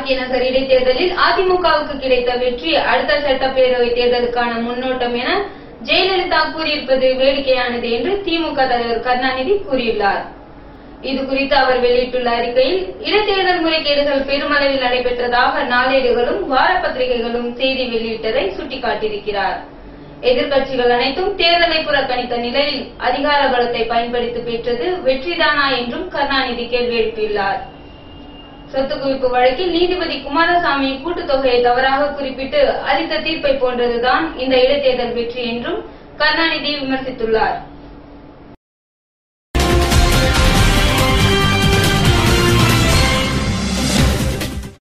பாக்கிய நகர் இடைத்தேர்தலில் அதிமுகவுக்கு கிடைத்த வெற்றி அடுத்த சட்டப்பேரவை தேர்தலுக்கான முன்னோட்டம் என ஜெயலலிதா கூறியிருப்பது வேடிக்கையானது என்று திமுக தலைவர் கருணாநிதி கூறியுள்ளார் இது குறித்து அவர் வெளியிட்டுள்ள அறிக்கையில் இடைத்தேர்தல் முறைகேடுகள் பெருமளவில் நடைபெற்றதாக நாளேடுகளும் வாரப்பத்திரிகைகளும் செய்தி வெளியிட்டதை சுட்டிக்காட்டியிருக்கிறார் எதிர்க்கட்சிகள் அனைத்தும் தேர்தலை புறக்கணித்த நிலையில் அதிகார பலத்தை பயன்படுத்தி பெற்றது வெற்றிதானா என்றும் கருணாநிதி கேள்வி எழுப்பியுள்ளார் சொத்து குவிப்பு வழக்கில் நீதிபதி குமாரசாமி கூட்டுத்தொகையை தவறாக குறிப்பிட்டு அளித்த தீர்ப்பை போன்றதுதான் இந்த இடைத்தேர்தல் வெற்றி என்றும் கருணாநிதி விமர்சித்துள்ளார்